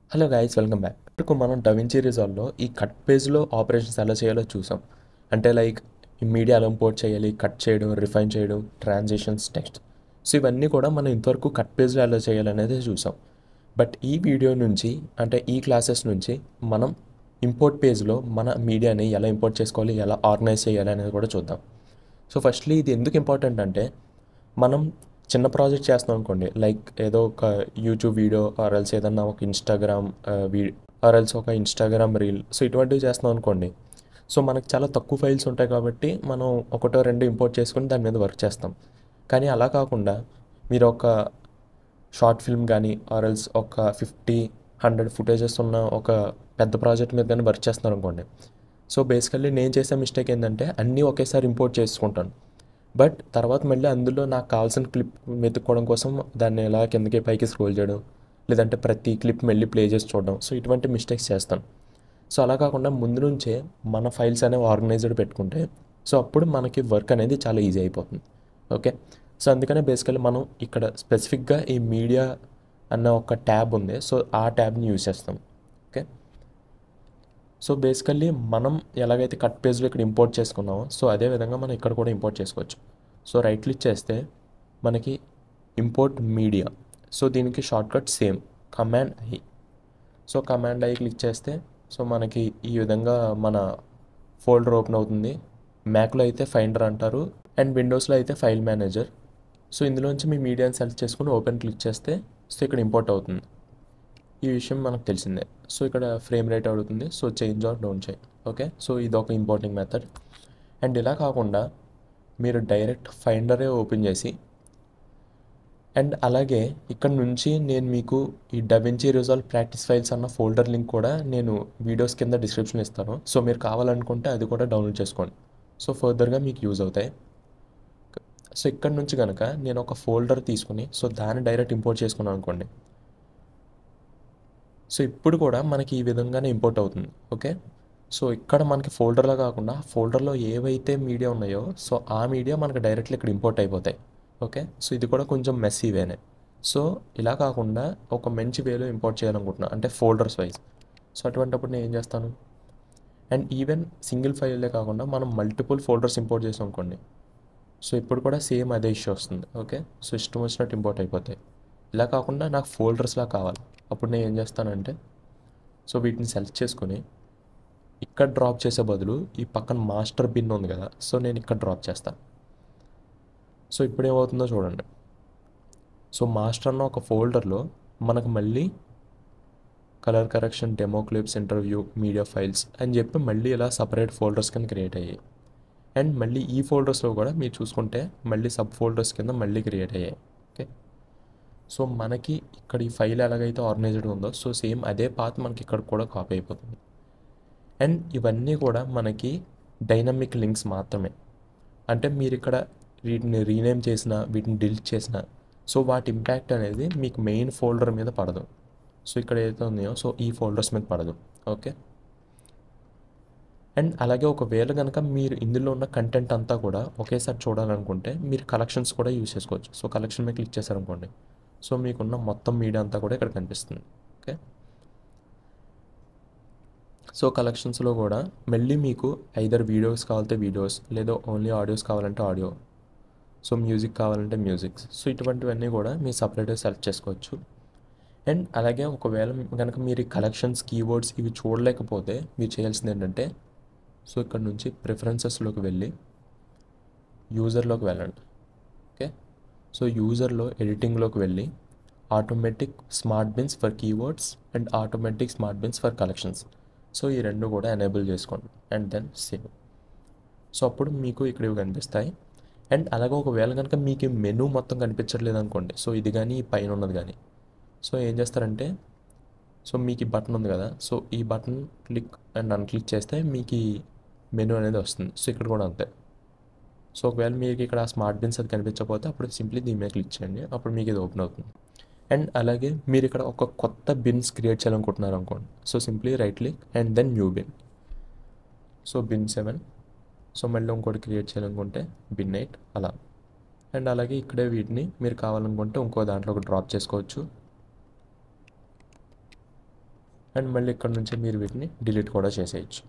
hello guys welcome back ఇప్పుడు మనం డవించి రిజాల్వ్లో ఈ కట్ పేజ్లో ఆపరేషన్స్ ఎలా చేయాలో చూసాం అంటే లైక్ ఈ మీడియా ఎలా ఇంపోర్ట్ చేయాలి కట్ చేయడం రిఫైన్ చేయడం ట్రాన్సిషన్స్ టెక్స్ట్ సో ఇవన్నీ కూడా మనం ఇంతవరకు కట్ పేజ్లో ఎలా చేయాలనేది చూసాం బట్ ఈ వీడియో నుంచి అంటే ఈ క్లాసెస్ నుంచి మనం ఇంపోర్ట్ పేజ్లో మన మీడియాని ఎలా ఇంపోర్ట్ చేసుకోవాలి ఎలా ఆర్గనైజ్ చేయాలి అనేది కూడా చూద్దాం సో ఫస్ట్లీ ఇది ఎందుకు ఇంపార్టెంట్ అంటే మనం చిన్న ప్రాజెక్ట్ చేస్తున్నాం అనుకోండి లైక్ ఏదో ఒక యూట్యూబ్ వీడియో ఆర్ఎల్స్ ఏదన్నా ఒక ఇన్స్టాగ్రామ్ వీ ఆర్ఎల్స్ ఒక ఇన్స్టాగ్రామ్ రీల్ సో ఇటువంటివి చేస్తున్నాం అనుకోండి సో మనకు చాలా తక్కువ ఫైల్స్ ఉంటాయి కాబట్టి మనం ఒకటో రెండు ఇంపోర్ట్ చేసుకుని దాని మీద వర్క్ చేస్తాం కానీ అలా కాకుండా మీరు ఒక షార్ట్ ఫిల్మ్ కానీ ఆర్ఎల్స్ ఒక ఫిఫ్టీ హండ్రెడ్ ఫుటేజెస్ ఉన్న ఒక పెద్ద ప్రాజెక్ట్ మీద కానీ వర్క్ చేస్తున్నారు అనుకోండి సో బేసికల్లీ నేను చేసే మిస్టేక్ ఏంటంటే అన్నీ ఒకేసారి ఇంపోర్ట్ చేసుకుంటాను బట్ తర్వాత మళ్ళీ అందులో నాకు కావాల్సిన క్లిప్ వెతుక్కోవడం కోసం దాన్ని ఎలా కిందకి పైకి స్క్రోల్ చేయడం లేదంటే ప్రతి క్లిప్ మళ్ళీ ప్లే చేసి చూడడం సో ఇటువంటి మిస్టేక్స్ చేస్తాను సో అలా కాకుండా ముందు నుంచే మన ఫైల్స్ అనేవి ఆర్గనైజ్డ్ పెట్టుకుంటే సో అప్పుడు మనకి వర్క్ అనేది చాలా ఈజీ అయిపోతుంది ఓకే సో అందుకనే బేసికల్లీ మనం ఇక్కడ స్పెసిఫిక్గా ఈ మీడియా అన్న ఒక ట్యాబ్ ఉంది సో ఆ ట్యాబ్ని యూజ్ చేస్తాం ఓకే సో బేసికల్లీ మనం ఎలాగైతే కట్ పేజ్లో ఇక్కడ ఇంపోర్ట్ చేసుకున్నామో సో అదే విధంగా మనం ఇక్కడ కూడా ఇంపోర్ట్ చేసుకోవచ్చు సో రైట్ క్లిక్ చేస్తే మనకి ఇంపోర్ట్ మీడియా సో దీనికి shortcut same command I so command I click చేస్తే సో మనకి ఈ విధంగా మన ఫోల్డర్ ఓపెన్ అవుతుంది మ్యాక్లో అయితే ఫైండర్ అంటారు అండ్ విండోస్లో అయితే ఫైల్ మేనేజర్ సో ఇందులోంచి మీ మీడియాని సెలెక్ట్ చేసుకుని ఓపెన్ క్లిక్ చేస్తే సో ఇక్కడ ఇంపోర్ట్ అవుతుంది ఈ విషయం మనకు తెలిసిందే సో ఇక్కడ ఫ్రేమ్ రేట్ అడుగుతుంది సో చేంజ్ ఆర్ డౌన్ చేయి ఓకే సో ఇది ఒక ఇంపార్టెంట్ మెథడ్ అండ్ ఇలా కాకుండా మీరు డైరెక్ట్ ఫైండరే ఓపెన్ చేసి అండ్ అలాగే ఇక్కడ నుంచి నేను మీకు ఈ డవెంచీ రిజాల్వ్ ప్రాక్టీస్ ఫైల్స్ అన్న ఫోల్డర్ లింక్ కూడా నేను వీడియోస్ కింద డిస్క్రిప్షన్ ఇస్తాను సో మీరు కావాలనుకుంటే అది కూడా డౌన్లోడ్ చేసుకోండి సో ఫర్దర్గా మీకు యూజ్ అవుతాయి సో ఇక్కడ నుంచి కనుక నేను ఒక ఫోల్డర్ తీసుకుని సో దాన్ని డైరెక్ట్ ఇంపోర్ట్ చేసుకున్నాను అనుకోండి సో ఇప్పుడు కూడా మనకి ఈ విధంగానే ఇంపోర్ట్ అవుతుంది ఓకే సో ఇక్కడ మనకి ఫోల్డర్లో కాకుండా ఫోల్డర్లో ఏవైతే మీడియా ఉన్నాయో సో ఆ మీడియా మనకి డైరెక్ట్లీ ఇక్కడ ఇంపోర్ట్ అయిపోతాయి ఓకే సో ఇది కూడా కొంచెం మెస్సీ వేనే సో ఇలా కాకుండా ఒక మంచి వేలో ఇంపోర్ట్ చేయాలనుకుంటున్నా అంటే ఫోల్డర్స్ వైజ్ సో అటువంటిప్పుడు నేను ఏం చేస్తాను అండ్ ఈవెన్ సింగిల్ ఫైలే కాకుండా మనం మల్టిపుల్ ఫోల్డర్స్ ఇంపోర్ట్ చేసాం అనుకోండి సో ఇప్పుడు కూడా సేమ్ అదే ఇష్యూ వస్తుంది ఓకే సో ఇష్టం వచ్చినట్టు ఇంపోర్ట్ అయిపోతాయి ఇలా కాకుండా నాకు ఫోల్డర్స్లా కావాలి అప్పుడు నేను ఏం చేస్తానంటే సో వీటిని సెలెక్ట్ చేసుకొని ఇక్కడ డ్రాప్ చేసే బదులు ఈ పక్కన మాస్టర్ బిన్ ఉంది కదా సో నేను ఇక్కడ డ్రాప్ చేస్తాను సో ఇప్పుడు ఏమవుతుందో చూడండి సో మాస్టర్ అన్న ఒక ఫోల్డర్లో మనకు మళ్ళీ colour correction demo clips interview media files అని చెప్పి మళ్ళీ ఇలా సపరేట్ ఫోల్డర్స్ కింద క్రియేట్ అయ్యాయి అండ్ మళ్ళీ ఈ ఫోల్డర్స్లో కూడా మీరు చూసుకుంటే మళ్ళీ సబ్ ఫోల్డర్స్ కింద మళ్ళీ క్రియేట్ అయ్యాయి ఓకే సో మనకి ఇక్కడ ఈ ఫైల్ ఎలాగైతే ఆర్గనైజ్డ్ ఉందో సో సేమ్ అదే పాత్ మనకి ఇక్కడ కూడా కాపీ అయిపోతుంది అండ్ ఇవన్నీ కూడా మనకి డైనమిక్ లింక్స్ మాత్రమే అంటే మీరు ఇక్కడ వీటిని రీనేమ్ చేసిన వీటిని డిలీట్ చేసిన సో వాటి ఇంపాక్ట్ అనేది మీకు మెయిన్ ఫోల్డర్ మీద పడదు సో ఇక్కడ ఏదైతే ఉన్నాయో సో ఈ ఫోల్డర్స్ మీద పడదు ఓకే అండ్ అలాగే ఒకవేళ కనుక మీరు ఇందులో ఉన్న కంటెంట్ అంతా కూడా ఒకేసారి చూడాలనుకుంటే మీరు కలెక్షన్స్ కూడా యూజ్ చేసుకోవచ్చు సో కలెక్షన్ మీద క్లిక్ చేశారనుకోండి సో మీకున్న మొత్తం మీడియా అంతా కూడా ఇక్కడ కనిపిస్తుంది ఓకే సో కలెక్షన్స్లో కూడా మళ్ళీ మీకు ఐదర్ వీడియోస్ కావాలంటే వీడియోస్ లేదా ఓన్లీ ఆడియోస్ కావాలంటే ఆడియో సో మ్యూజిక్ కావాలంటే మ్యూజిక్ సో ఇటువంటివన్నీ కూడా మీరు సపరేట్గా సెలెక్ట్ చేసుకోవచ్చు అండ్ అలాగే ఒకవేళ కనుక మీరు ఈ కలెక్షన్స్ కీవర్డ్స్ ఇవి చూడలేకపోతే మీరు చేయాల్సింది ఏంటంటే సో ఇక్కడ నుంచి ప్రిఫరెన్సెస్లోకి వెళ్ళి యూజర్లోకి వెళ్ళండి ఓకే సో యూజర్లో ఎడిటింగ్లోకి వెళ్ళి automatic smart bins for keywords and automatic smart bins for collections so ఈ రెండు కూడా ఎనేబుల్ చేసుకోండి అండ్ దెన్ సేవ్ సో అప్పుడు మీకు ఇక్కడ ఇవి కనిపిస్తాయి అండ్ అలాగే ఒకవేళ కనుక మీకు ఈ మెనూ మొత్తం కనిపించట్లేదు అనుకోండి సో ఇది కానీ ఈ పైన ఉన్నది కానీ సో ఏం చేస్తారంటే సో మీకు ఈ బటన్ ఉంది కదా సో ఈ బటన్ క్లిక్ అండ్ అన్క్లిక్ చేస్తే మీకు ఈ మెనూ అనేది వస్తుంది సో ఇక్కడ కూడా అంతే సో ఒకవేళ మీకు ఇక్కడ స్మార్ట్ బిన్స్ అది కనిపించకపోతే అప్పుడు సింప్లీ దీని మీద క్లిక్ చేయండి అప్పుడు మీకు ఇది ఓపెన్ అవుతుంది అండ్ అలాగే మీరు ఇక్కడ ఒక కొత్త బిన్స్ క్రియేట్ చేయాలనుకుంటున్నారు అనుకోండి so simply right click and then new bin so bin seven so మళ్ళీ ఇంకోటి క్రియేట్ చేయాలనుకుంటే బిన్ ఎయిట్ అలా అండ్ అలాగే ఇక్కడే వీటిని మీరు కావాలనుకుంటే ఇంకో దాంట్లో ఒక డ్రాప్ చేసుకోవచ్చు అండ్ మళ్ళీ ఇక్కడ నుంచి మీరు వీటిని డిలీట్ కూడా చేసేయచ్చు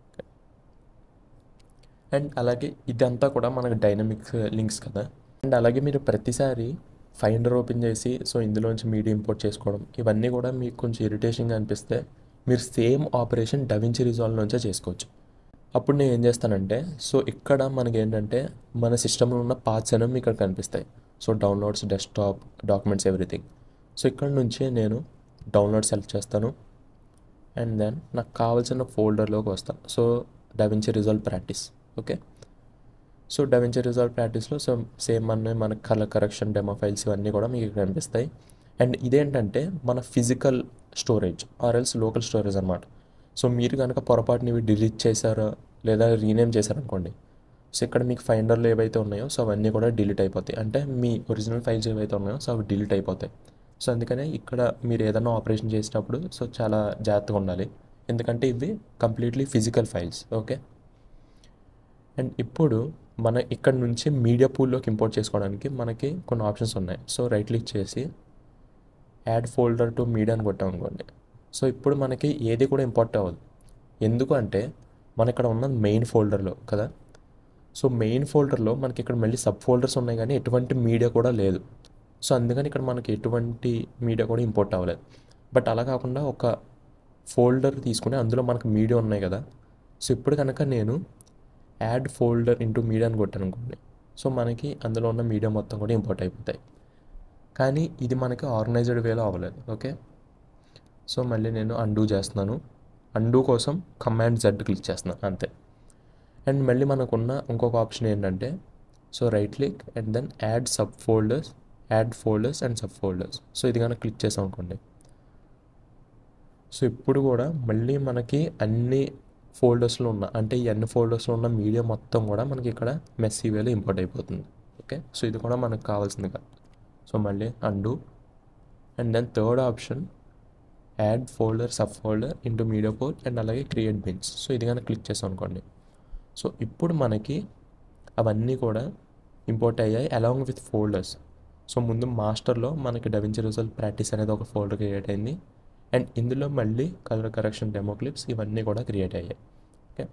అండ్ అలాగే ఇదంతా కూడా మనకు డైనమిక్ లింక్స్ కదా అండ్ అలాగే మీరు ప్రతిసారి ఫైండర్ ఓపెన్ చేసి సో ఇందులోంచి మీడియా ఇంపోర్ట్ చేసుకోవడం ఇవన్నీ కూడా మీకు కొంచెం ఇరిటేషన్గా అనిపిస్తే మీరు సేమ్ ఆపరేషన్ డవించి రిజాల్వ్ నుంచే చేసుకోవచ్చు అప్పుడు నేను ఏం చేస్తానంటే సో ఇక్కడ మనకి ఏంటంటే మన సిస్టంలో ఉన్న పార్ట్స్ అనేవి మీకు ఇక్కడ కనిపిస్తాయి so downloads desktop documents everything so ఇక్కడ నుంచి నేను డౌన్లోడ్ సెలెక్ట్ చేస్తాను అండ్ దెన్ నాకు కావాల్సిన ఫోల్డర్లోకి వస్తాను so DaVinci result practice okay so DaVinci result ప్రాక్టీస్లో సో సేమ్ అన్నీ మన కలర్ కరెక్షన్ డెమో ఫైల్స్ ఇవన్నీ కూడా మీకు ఇక్కడ కనిపిస్తాయి అండ్ ఇదేంటంటే మన ఫిజికల్ స్టోరేజ్ ఆర్ఎల్స్ లోకల్ స్టోరేజ్ అనమాట సో మీరు కనుక పొరపాటుని ఇవి డిలీట్ చేశారో లేదా రీనేమ్ చేశారనుకోండి సో ఇక్కడ మీకు ఫైండర్లు ఏవైతే ఉన్నాయో సో అవన్నీ కూడా డిలీట్ అయిపోతాయి అంటే మీ ఒరిజినల్ ఫైల్స్ ఏవైతే ఉన్నాయో సో అవి డిలీట్ అయిపోతాయి సో అందుకనే ఇక్కడ మీరు ఏదైనా ఆపరేషన్ చేసేటప్పుడు సో చాలా జాగ్రత్తగా ఉండాలి ఎందుకంటే ఇవి completely physical files okay and ఇప్పుడు మన ఇక్కడ నుంచి మీడియా పూల్లోకి ఇంపోర్ట్ చేసుకోవడానికి మనకి కొన్ని ఆప్షన్స్ ఉన్నాయి సో రైట్ క్లిక్ చేసి యాడ్ ఫోల్డర్ టు మీడియా అని కొట్టాం అనుకోండి సో ఇప్పుడు మనకి ఏది కూడా ఇంపార్ట్ అవ్వదు ఎందుకు అంటే మన ఇక్కడ ఉన్న మెయిన్ ఫోల్డర్లో కదా సో మెయిన్ ఫోల్డర్లో మనకి ఇక్కడ మళ్ళీ సబ్ ఫోల్డర్స్ ఉన్నాయి కానీ ఎటువంటి మీడియా కూడా లేదు సో అందుకని ఇక్కడ మనకి ఎటువంటి మీడియా కూడా ఇంపోర్ట్ అవ్వలేదు బట్ అలా కాకుండా ఒక ఫోల్డర్ తీసుకుని అందులో మనకు మీడియా ఉన్నాయి కదా సో ఇప్పుడు కనుక నేను యాడ్ ఫోల్డర్ ఇంటూ మీడియా అని కొట్టాను అనుకోండి సో మనకి అందులో ఉన్న మీడియా మొత్తం కూడా ఇంపోర్ట్ అయిపోతాయి కానీ ఇది మనకి ఆర్గనైజ్డ్ వేలో అవ్వలేదు ఓకే సో మళ్ళీ నేను అండూ చేస్తున్నాను అండూ కోసం కమాండ్ జెడ్ క్లిక్ చేస్తున్నాను అంతే అండ్ మళ్ళీ మనకున్న ఇంకొక ఆప్షన్ ఏంటంటే so right click and then add sub folders add folders and sub folders so ఇది కనుక క్లిక్ చేసాం అనుకోండి సో ఇప్పుడు కూడా మళ్ళీ మనకి అన్ని ఫోల్డర్స్లో ఉన్న అంటే ఈ అన్ని ఫోల్డర్స్లో ఉన్న మీడియా మొత్తం కూడా మనకి ఇక్కడ మెస్సీ వేలో ఇంపోర్ట్ అయిపోతుంది ఓకే సో ఇది కూడా మనకు కావాల్సింది కాదు సో మళ్ళీ and and then third option add folder sub folder into media pool and అలాగే క్రియేట్ బిన్స్ సో ఇది కనుక క్లిక్ చేసాం అనుకోండి సో ఇప్పుడు మనకి అవన్నీ కూడా ఇంపోర్ట్ అయ్యాయి అలాంగ్ విత్ ఫోల్డర్స్ సో ముందు మాస్టర్లో మనకి డవించి రిజల్ట్ ప్రాక్టీస్ అనేది ఒక ఫోల్డర్ క్రియేట్ అయింది అండ్ ఇందులో మళ్ళీ కలర్ కరెక్షన్ డెమో క్లిప్స్ ఇవన్నీ కూడా క్రియేట్ అయ్యాయి ఓకే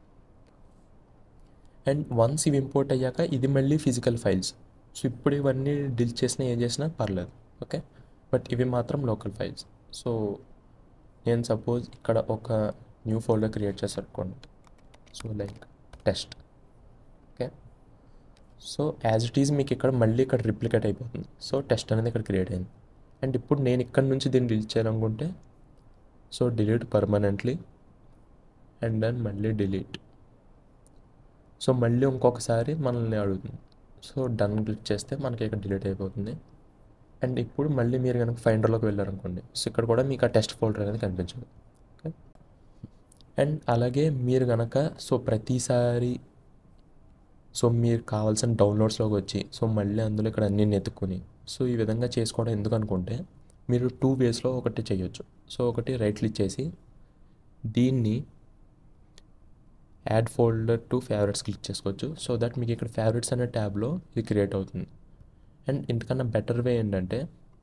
అండ్ వన్స్ ఇవి ఇంపోర్ట్ అయ్యాక ఇది మళ్ళీ ఫిజికల్ ఫైల్స్ సో ఇప్పుడు ఇవన్నీ డిలీట్ చేసినా ఏం చేసినా పర్లేదు ఓకే బట్ ఇవి మాత్రం లోకల్ ఫైల్స్ సో నేను సపోజ్ ఇక్కడ ఒక న్యూ ఫోల్డర్ క్రియేట్ చేసానుకోండి so like test okay so as it is మీకు ఇక్కడ మళ్ళీ ఇక్కడ రిప్లికేట్ అయిపోతుంది సో టెస్ట్ అనేది ఇక్కడ క్రియేట్ అయింది అండ్ ఇప్పుడు నేను ఇక్కడ నుంచి దీన్ని డిలీట్ చేయాలనుకుంటే so delete permanently and then మళ్ళీ డిలీట్ సో మళ్ళీ ఇంకొకసారి మనల్ని అడుగుతుంది సో డన్ క్లిక్ చేస్తే మనకి ఇక్కడ డిలీట్ అయిపోతుంది అండ్ ఇప్పుడు మళ్ళీ మీరు కనుక ఫైండర్లోకి వెళ్ళారనుకోండి సో ఇక్కడ కూడా మీకు ఆ టెస్ట్ ఫోల్డర్ అనేది కనిపించదు ఓకే అండ్ అలాగే మీరు కనుక సో ప్రతిసారి సో మీరు కావాల్సిన డౌన్లోడ్స్లోకి వచ్చి సో మళ్ళీ అందులో ఇక్కడ అన్ని ఎత్తుకొని సో ఈ విధంగా చేసుకోవడం ఎందుకు అనుకుంటే మీరు టూ వేస్లో ఒకటి చేయొచ్చు సో ఒకటి రైట్ క్లిక్ చేసి దీన్ని add folder to favourites click చేసుకోవచ్చు సో దట్ మీకు ఇక్కడ ఫేవరెట్స్ అనే ట్యాబ్లో ఇది క్రియేట్ అవుతుంది అండ్ ఇంతకన్నా బెటర్ వే ఏంటంటే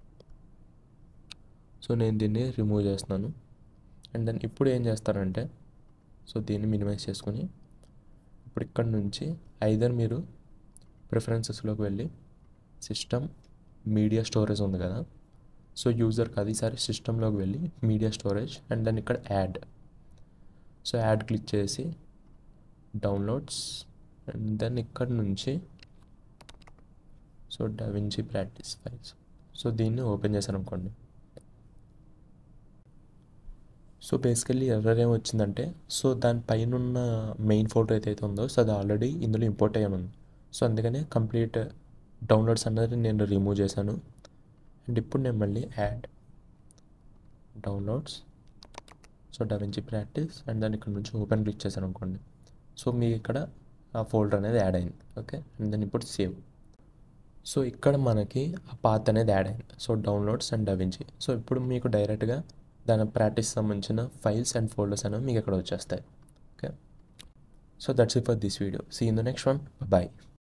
సో నేను దీన్ని రిమూవ్ చేస్తున్నాను అండ్ దెన్ ఇప్పుడు ఏం చేస్తానంటే సో దీన్ని మినిమైజ్ చేసుకొని ఇప్పుడు ఇక్కడ నుంచి ఐదర్ మీరు ప్రిఫరెన్సెస్లోకి వెళ్ళి సిస్టమ్ మీడియా స్టోరేజ్ ఉంది కదా సో యూజర్ కాదు ఈసారి సిస్టంలోకి వెళ్ళి మీడియా స్టోరేజ్ అండ్ దెన్ ఇక్కడ యాడ్ సో యాడ్ క్లిక్ చేసి డౌన్లోడ్స్ అండ్ దెన్ ఇక్కడ నుంచి so DaVinci practice files so దీన్ని ఓపెన్ చేశాను అనుకోండి సో బేసికల్లీ ఎర్రర్ ఏం వచ్చిందంటే సో దానిపైన ఉన్న మెయిన్ ఫోటో ఏదైతే ఉందో సో అది ఆల్రెడీ ఇందులో ఇంపోర్ట్ అయ్యాను ఉంది సో అందుకనే కంప్లీట్ డౌన్లోడ్స్ అన్నది నేను రిమూవ్ చేశాను అండ్ ఇప్పుడు నేను మళ్ళీ add downloads so DaVinci practice and దాన్ని ఇక్కడ నుంచి ఓపెన్ క్లిక్ చేశాను అనుకోండి సో మీకు ఇక్కడ ఆ ఫోల్డర్ అనేది యాడ్ అయింది ఓకే అండ్ దెన్ ఇప్పుడు సేవ్ సో ఇక్కడ మనకి ఆ పాత్ అనేది యాడ్ అయింది so downloads and DaVinci so ఇప్పుడు మీకు డైరెక్ట్గా దాని ప్రాక్టీస్ సంబంధించిన ఫైల్స్ అండ్ ఫోల్డర్స్ అనేవి మీకు ఇక్కడ వచ్చేస్తాయి okay so that's it for this video see in the next one bye